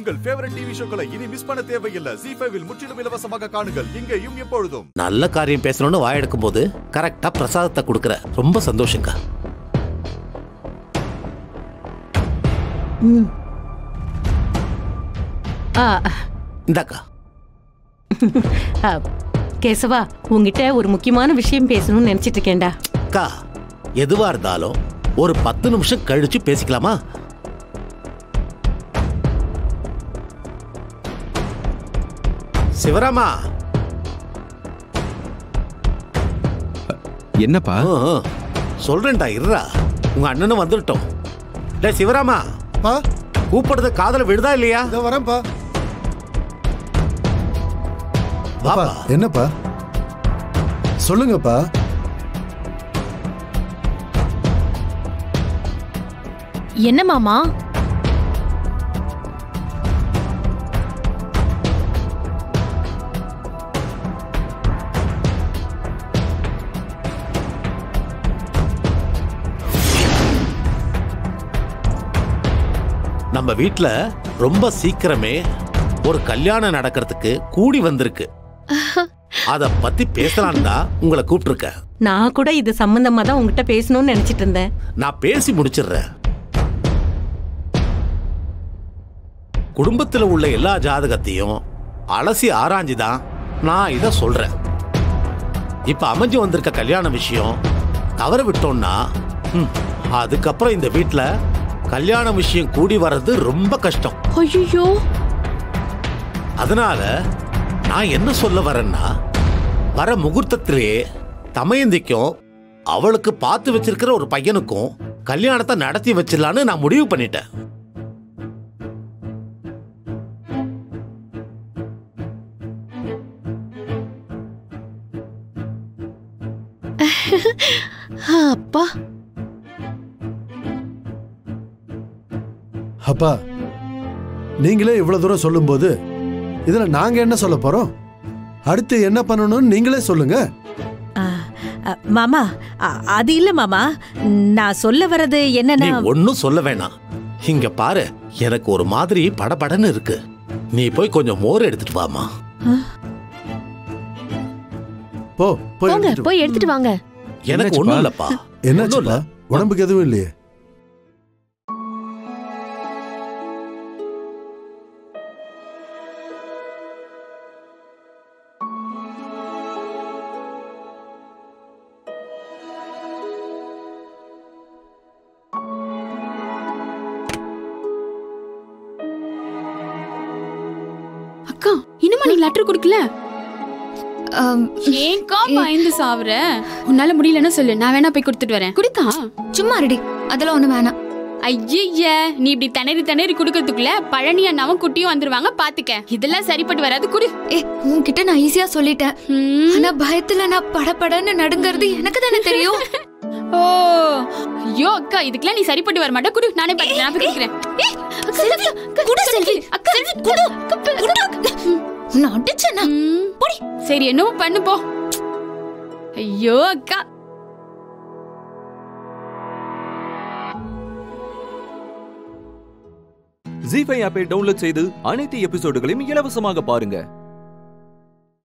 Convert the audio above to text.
உங்கள் favourite TV ஷோக்களை இனி miss பண்ண தேவையில்லை ஜி ஃபைவில் முற்றிலும் இலவசமாக காணுங்கள் இங்கேயும் எப்பொழுதும் நல்ல காரியம் பேசணும்னு வாயெடுக்கும் போது கரெக்டா பிரசாதத்தை கொடுக்கற ரொம்ப சந்தோஷங்க ஆ, இந்தாக்கா ஆ, கேசவா உங்ககிட்ட ஒரு முக்கியமான விஷயம் பேசணும்னு நினைச்சிட்டு இருக்கேன்டா அக்கா எதுவா இருந்தாலும் ஒரு பத்து நிமிஷம் கழிச்சு பேசிக்கலாமா சிவராமா என்னப்பா ஆ, ஆ. சொல்றேன்டா இருடா உங்க அண்ணனும் வந்துட்டோம் டேய் சிவராமா பா கூப்பிடுறது காதல விடுதா இல்லையா இதோ வரேன்ப்பா வாப்பா என்னப்பா சொல்லுங்கப்பா என்ன மாமா நம்ம வீட்ல ரொம்ப சீக்கிரமே ஒரு கல்யாணம் நடக்கிறதுக்கு கூடி வந்திருக்கு அத பத்தி பேசலான்னு தான் உங்களை கூப்பிட்டிருக்கேன் நான் கூட இது சம்பந்தமா தான் உங்ககிட்ட பேசணும்னு நினைச்சிட்டு இருந்தேன் நான் பேசி முடிச்சிடுறேன் குடும்பத்துல உள்ள எல்லா ஜாதகத்தையும் அலசி ஆராய்ஞ்சு தான் நான் இத சொல்றேன் இப்ப அமைஞ்சு வந்திருக்க கல்யாண விஷயம் தவற விட்டோம்னா ம், அதுக்கப்புறம் இந்த வீட்ல கல்யாண விஷயம் கூடி வர்றது ரொம்ப கஷ்டம் ஐயோ அதனால நான் என்ன சொல்ல வரேன்னா வர முகூர்த்தத்திலேயே தமயந்திக்கும் அவளுக்கு பார்த்து வச்சிருக்கிற ஒரு பையனுக்கும் கல்யாணத்தை நடத்தி வச்சிடலான்னு நான் முடிவு பண்ணிட்டேன் அப்பா அப்பா நீங்களே இவ்வளவு தூரம் சொல்லும்போது இதுல நாங்க என்ன சொல்ல போறோம் அடுத்து என்ன பண்ணணும்னு நீங்களே சொல்லுங்க ஆ, அ, மாமா அ, அது இல்ல மாமா நான் சொல்ல வர்றது நீ என்னன்னா ஒன்னும் சொல்ல வேணாம் இங்க பாரு எனக்கு ஒரு மாதிரி படபடன்னு இருக்கு நீ போய் கொஞ்சம் மோர் எடுத்துட்டு வாமா போ போய் போங்க எடுத்துட்டு வா. போய் எடுத்துட்டு வாங்க எனக்கு என்னாச்சுப்பா? ஒண்ணும் இல்லப்பா என்னாச்சுப்பா உடம்புக்கு எதுவும் இல்லையே அக்கா இன்னுமா நீ லெட்டர் கொடுக்கல ஏன்க்கா பயந்து சாவுற உன்னால முடியலன்னா சொல்லு நான் வேணா போய் கொடுத்துட்டு வரேன் குடுக்கா சும்மா ரெடி அதெல்லாம் ஒண்ணு வேணாம் ஐய நீ இப்படி திணறி திணறி குடுக்கறதுக்குள்ள பழனி அண்ணாவும் குட்டியும் வந்துருவாங்க பாத்துக்க இதெல்லாம் சரிப்பட்டு வராது குடு ஏ உன்கிட்ட நான் ஈஸியா சொல்லிட்டேன் ம். ஆனா பயத்துல நான் படபடன்னு நடுங்கிறது எனக்கு தானே தெரியும் ஓ ஐயோ அக்கா இதுக்கெல்லாம் நீ சரிப்பட்டு வர மாட்டே குடு நானே பாத்துக்கிறேன் நான் போய் குடுக்குறேன் செல்வி, குடு செல்வி அக்கா குடு குடு நான் அடிச்சேனா ம். சரி என்னவோ பண்ணு போ ஐயோ அக்கா ஜி ஃபைவ் ஆப்பை டவுன்லோட் செய்து அனைத்து எபிசோடுகளையும் இலவசமாக பாருங்க